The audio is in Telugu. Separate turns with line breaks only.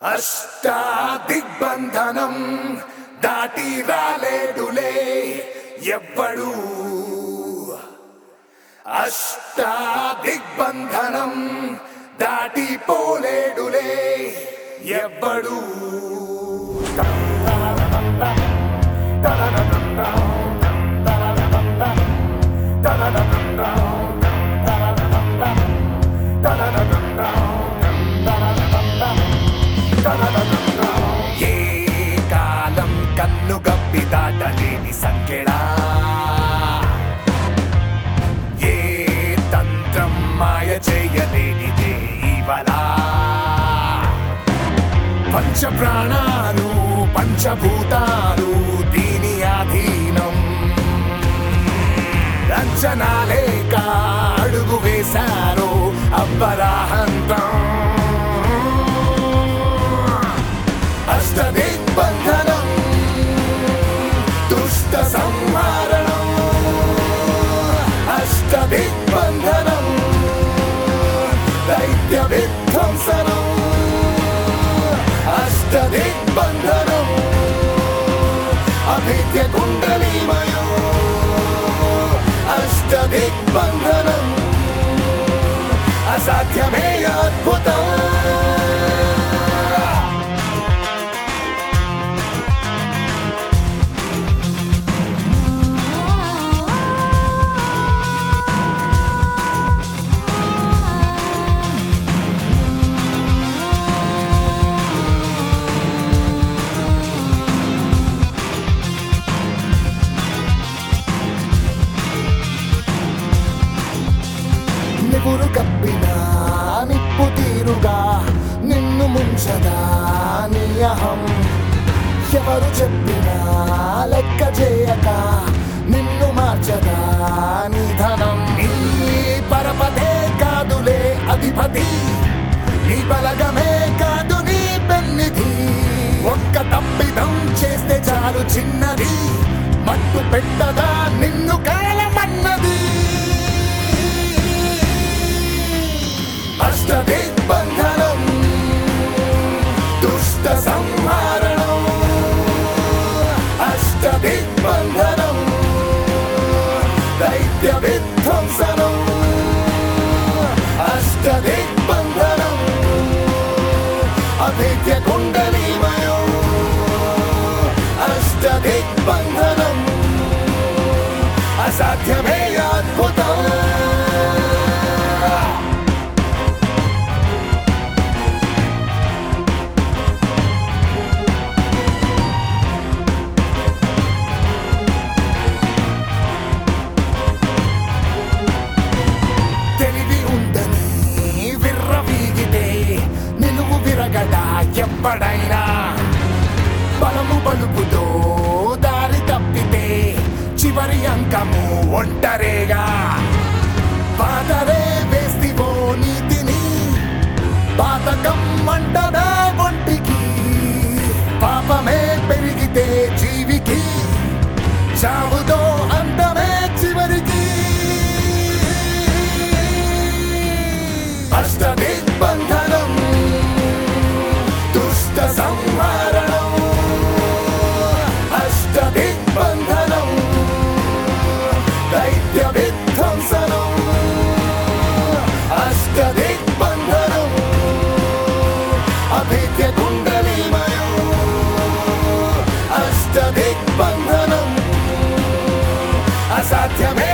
అష్టాదిగ్బంధనం దాటి రాలేడులే ఎవ్వడు అష్టాదిగ్బంధనం దాటి పోలేడులే ఎవ్వడు ఏ కాలం కన్ను గప్పి దాటలేని సంకెడా ఏ తంత్రం మాయ చేయలేనిదే ఇవలా పంచ ప్రాణాలు పంచభూతాలు దీని అధీనం అంచనాలేక అడుగు వేశారు అబ్బరాహంతం అష్టదిగ్బంధనం దుష్ట సంహారణం అష్టదిగ్బంధనం దైత్య విధ్వంసనం అష్టదిగ్బంధనం అభిత్య కుండలీమయం అష్టదిగ్బంధనం అసాధ్యమే అద్భుతం నిపురు కప్పిన నిప్పు తీరుగా నిన్ను ముంచదా నీ అహం ఎవరు చెప్పినా లెక్క చేయక నిన్ను మార్చదా నీ ధనం నీ పరపదే కాదులే అధిపతి నీ బలగమే కాదు నీ పెన్నిధి ఒక్క తప్పిదం చేస్తే చాలు చిన్నది మట్టు పెట్టదా నిన్ను కాలమన్నది అష్టదిగ్బంధనం దుష్ట సంహారణం అష్టదిగ్బంధనం దైత్య విధ్వంసనం అష్టదిగ్బంధనం అభిత్య కుండలీమయం అష్టదిగ్బంధనం అసాధ్యమే అద్భుతం తెలివి ఉందని విర్రవీగితే నిలువు విరగడా ఎవ్వడైనా బలము బలుపుతో దారి తప్పితే చివరి అంకము ఒంటరేగా పాతరే వేస్తివో నీతిని పాతకం మంటదా ఒంటికి పాపమే పెరిగితే జీవికి చావుతో అంతమే చివరికి అష్టదిగ్బంధనం దుష్ట సంహారణం అష్టదిగ్బంధనం దైత్య విధ్వంసనం అష్టదిగ్బంధనం అభిత్య కుండలీమయం అష్టదిగ్బంధనం అసాధ్యమే